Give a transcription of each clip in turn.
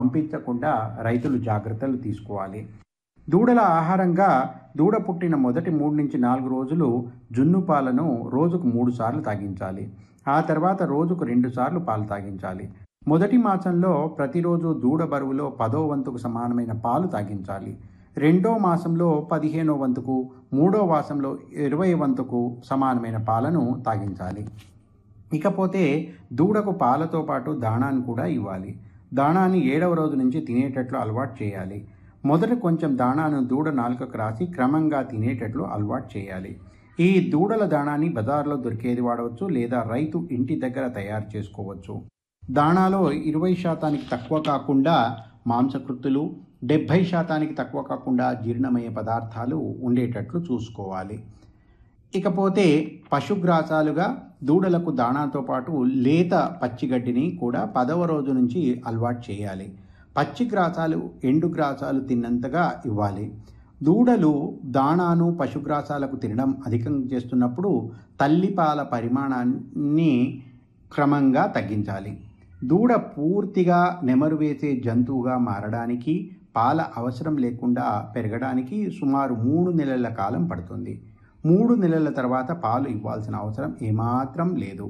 పంపించకుండా రైతులు జాగ్రత్తలు తీసుకోవాలి దూడల ఆహారంగా దూడ పుట్టిన మొదటి మూడు నుంచి నాలుగు రోజులు జున్ను పాలను రోజుకు మూడు సార్లు తాగించాలి ఆ తర్వాత రోజుకు రెండు సార్లు పాలు తాగించాలి మొదటి మాసంలో ప్రతిరోజు దూడ బరువులో పదో వంతుకు సమానమైన పాలు తాగించాలి రెండో మాసంలో పదిహేనో వంతుకు మూడో మాసంలో ఇరవై వంతుకు సమానమైన పాలను తాగించాలి ఇకపోతే దూడకు పాలతో పాటు దాణాన్ని కూడా ఇవ్వాలి దాణాన్ని ఏడవ రోజు నుంచి తినేటట్లు అలవాటు చేయాలి మొదట కొంచెం దాణాను దూడ నాలుకకు రాసి క్రమంగా తినేటట్లు అలవాటు చేయాలి ఈ దూడల దాణాన్ని బజార్లో దొరికేది వాడవచ్చు లేదా రైతు ఇంటి దగ్గర తయారు చేసుకోవచ్చు దాణాలో ఇరవై శాతానికి తక్కువ కాకుండా మాంసకృత్తులు డెబ్భై శాతానికి తక్కువ కాకుండా జీర్ణమయ్యే పదార్థాలు ఉండేటట్లు చూసుకోవాలి ఇకపోతే పశుగ్రాసాలుగా దూడలకు దాణాతో పాటు లేత పచ్చిగడ్డిని కూడా పదవ రోజు నుంచి అలవాటు చేయాలి పచ్చి గ్రాసాలు ఎండు గ్రాసాలు తిన్నంతగా ఇవ్వాలి దూడలు దాణాను పశుగ్రాసాలకు తినడం అధికం చేస్తున్నప్పుడు తల్లిపాల పరిమాణాన్ని క్రమంగా తగ్గించాలి దూడ పూర్తిగా నెమరు వేసే జంతువుగా మారడానికి పాల అవసరం లేకుండా పెరగడానికి సుమారు మూడు నెలల కాలం పడుతుంది మూడు నెలల తర్వాత పాలు ఇవ్వాల్సిన అవసరం ఏమాత్రం లేదు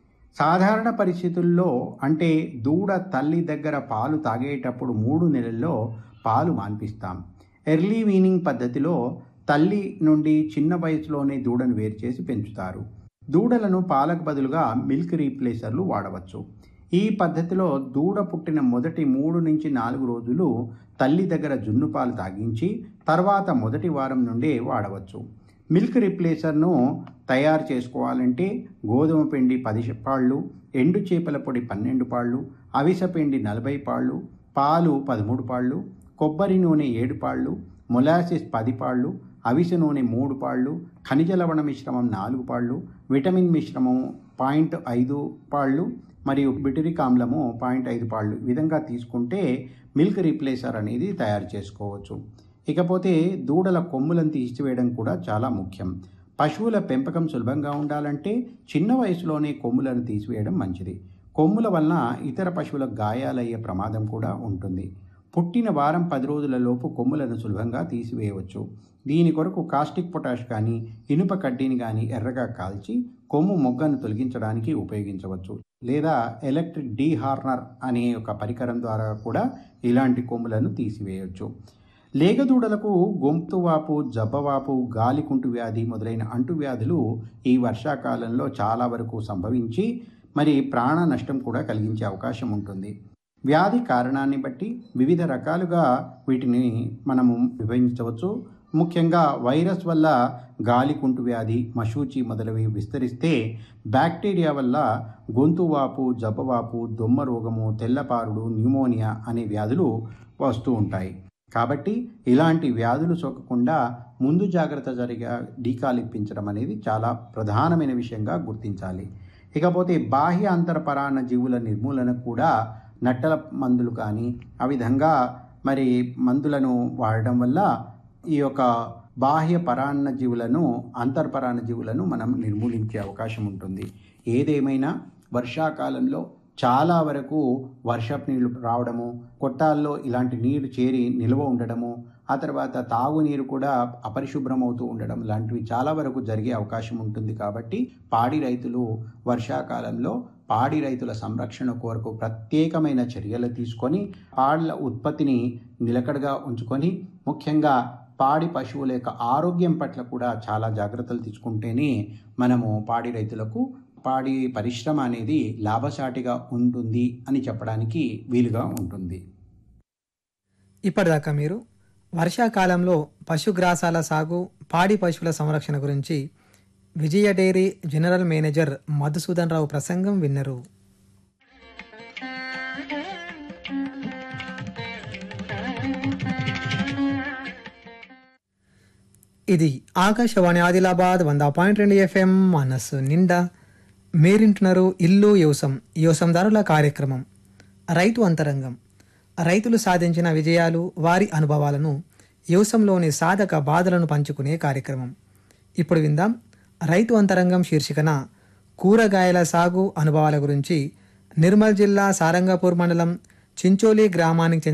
సాధారణ పరిస్థితుల్లో అంటే దూడ తల్లి దగ్గర పాలు తాగేటప్పుడు మూడు నెలల్లో పాలు మాన్పిస్తాం ఎర్లీ వీనింగ్ పద్ధతిలో తల్లి నుండి చిన్న వయసులోనే దూడను వేరు చేసి పెంచుతారు దూడలను పాలకు బదులుగా మిల్క్ రీప్లేసర్లు వాడవచ్చు ఈ పద్ధతిలో దూడ పుట్టిన మొదటి మూడు నుంచి నాలుగు రోజులు తల్లి దగ్గర జున్ను పాలు తాగించి తర్వాత మొదటి వారం నుండే వాడవచ్చు మిల్క్ రిప్లేసర్ను తయారు చేసుకోవాలంటే గోధుమ పిండి పది పాళ్ళు ఎండు చేపల పొడి పన్నెండు పాళ్ళు అవిస పిండి నలభై పాళ్ళు పాలు పదమూడు పాళ్ళు కొబ్బరి నూనె ఏడు పాళ్ళు మొలాసిస్ పది పాళ్ళు అవిసె నూనె మూడు పాళ్ళు ఖనిజ లవణ మిశ్రమం నాలుగు పాళ్ళు విటమిన్ మిశ్రమం పాయింట్ ఐదు పాళ్ళు మరియు బిటరిక్ ఆమ్లము పాయింట్ ఐదు పాళ్ళు ఈ విధంగా తీసుకుంటే మిల్క్ రీప్లేసర్ అనేది తయారు చేసుకోవచ్చు ఇకపోతే దూడల కొమ్ములను తీసివేయడం కూడా చాలా ముఖ్యం పశువుల పెంపకం సులభంగా ఉండాలంటే చిన్న వయసులోనే కొమ్ములను తీసివేయడం మంచిది కొమ్ముల వలన ఇతర పశువులకు గాయాలయ్యే ప్రమాదం కూడా ఉంటుంది పుట్టిన వారం పది రోజుల లోపు కొమ్ములను సులభంగా తీసివేయవచ్చు దీని కొరకు కాస్టిక్ పొటాష్ కానీ ఇనుప కడ్డీని కానీ ఎర్రగా కాల్చి కొమ్ము మొగ్గను తొలగించడానికి ఉపయోగించవచ్చు లేదా ఎలక్ట్రిక్ డీహార్నర్ అనే ఒక పరికరం ద్వారా కూడా ఇలాంటి కొమ్ములను తీసివేయవచ్చు లేగదూడలకు గొంతువాపు జబ్బవాపు గాలికుంటు వ్యాధి మొదలైన అంటువ్యాధులు ఈ వర్షాకాలంలో చాలా వరకు సంభవించి మరి ప్రాణ నష్టం కూడా కలిగించే అవకాశం ఉంటుంది వ్యాధి కారణాన్ని బట్టి వివిధ రకాలుగా వీటిని మనము విభజించవచ్చు ముఖ్యంగా వైరస్ వల్ల గాలికుంటు వ్యాధి మశూచి మొదలవి విస్తరిస్తే బ్యాక్టీరియా వల్ల గొంతువాపు జబ్బవాపు దొమ్మ రోగము తెల్లపారుడు న్యూమోనియా అనే వ్యాధులు వస్తూ ఉంటాయి కాబట్టి ఇలాంటి వ్యాధులు సోకకుండా ముందు జాగ్రత్త జరిగా టీకాలు ఇప్పించడం అనేది చాలా ప్రధానమైన విషయంగా గుర్తించాలి ఇకపోతే బాహ్య అంతరపరాన్న జీవుల నిర్మూలన కూడా నట్టల మందులు కానీ ఆ విధంగా మరి మందులను వాడడం వల్ల ఈ యొక్క బాహ్య పరాన్న జీవులను అంతర్పరాన్న జీవులను మనం నిర్మూలించే అవకాశం ఉంటుంది ఏదేమైనా వర్షాకాలంలో చాలా వరకు వర్షపు నీళ్లు రావడము కొట్టాల్లో ఇలాంటి నీరు చేరి నిల్వ ఉండడము ఆ తర్వాత తాగునీరు కూడా అపరిశుభ్రం అవుతూ ఉండడం లాంటివి చాలా వరకు జరిగే అవకాశం ఉంటుంది కాబట్టి పాడి రైతులు వర్షాకాలంలో పాడి రైతుల సంరక్షణ కొరకు ప్రత్యేకమైన చర్యలు తీసుకొని పాళ్ళ ఉత్పత్తిని నిలకడగా ఉంచుకొని ముఖ్యంగా పాడి పశువుల యొక్క ఆరోగ్యం పట్ల కూడా చాలా జాగ్రత్తలు తీసుకుంటేనే మనము పాడి రైతులకు పాడి పరిశ్రమ అనేది లాభసాటిగా ఉంటుంది అని చెప్పడానికి వీలుగా ఉంటుంది ఇప్పటిదాకా మీరు వర్షాకాలంలో పశుగ్రాసాల సాగు పాడి పశువుల సంరక్షణ గురించి Vijaya dairy general manager Madhusudan Rao ప్రసంగం విన్నరు ఇది ఆకాశవాణి ఆదిలాబాద్ వంద పాయింట్ రెండు ఎఫ్ఎం మనస్సు నిండా మీరింటున్నారు ఇల్లు యోసం యోసందారుల కార్యక్రమం రైతు అంతరంగం రైతులు సాధించిన విజయాలు వారి అనుభవాలను యోసంలోని సాధక బాధలను పంచుకునే కార్యక్రమం ఇప్పుడు విందాం రైతు అంతరంగం శీర్షికన కూరగాయల సాగు అనుభవాల గురించి నిర్మల్ జిల్లా సారంగపూర్ మండలం చించోలి గ్రామానికి చెందిన